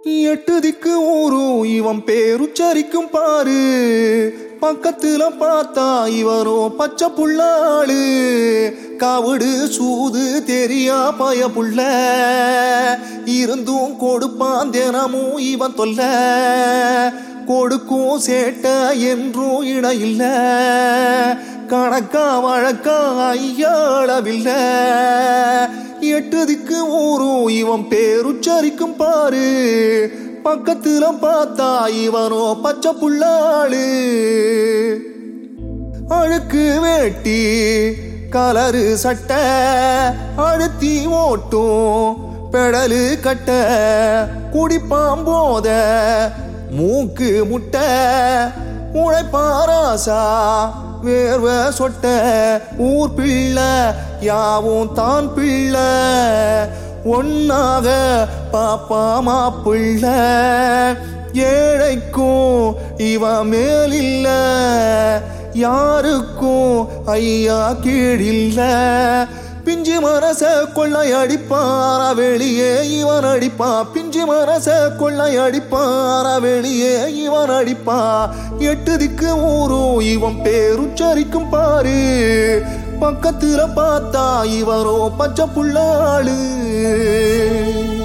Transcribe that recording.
எட்டு திக்கு ஊரும் இவன் பேருச்சரிக்கும் பாரு பக்கத்துல பார்த்தா இவரோ பச்சை புள்ளாளு காவடு சூது தெரியா பய புள்ள இருந்தும் கொடுப்பான் தினமும் இவன் தொல்ல கொடுக்கும் சேட்ட என்றும் இணையில்ல கணக்கா வழக்கா ஐயாளவில்லை எட்டு திக்கு ஊரும் இவன் பேருச்சரிக்கும் பாரு பக்கத்துல பார்த்தா இவனோ பச்சை புள்ளாளு அழுக்கு வேட்டி கலரு சட்டை அழுத்தி ஓட்டும் பெடலு கட்ட குடிப்பாம் போத மூக்கு முட்டை உழைப்பாராசா வேர்வ சொட்ட ஊர் பிள்ளை யாவும் தான் பிள்ளை ஒன்னாக பாப்பா மாப்பிள்ள ஏழைக்கும் இவ மேலில்ல யாருக்கும் ஐயா கீழில்ல பிஞ்சு மனச கொள்ளை அடிப்பாரா வெளியே இவன் அடிப்பா பிஞ்சு மனச கொள்ளை அடிப்பாரா வெளியே இவன் அடிப்பா எட்டு திக்கு ஊரும் இவன் பேருச்சரிக்கும் பாரு பக்கத்துல பார்த்தா இவரோ பச்சை புள்ளாளு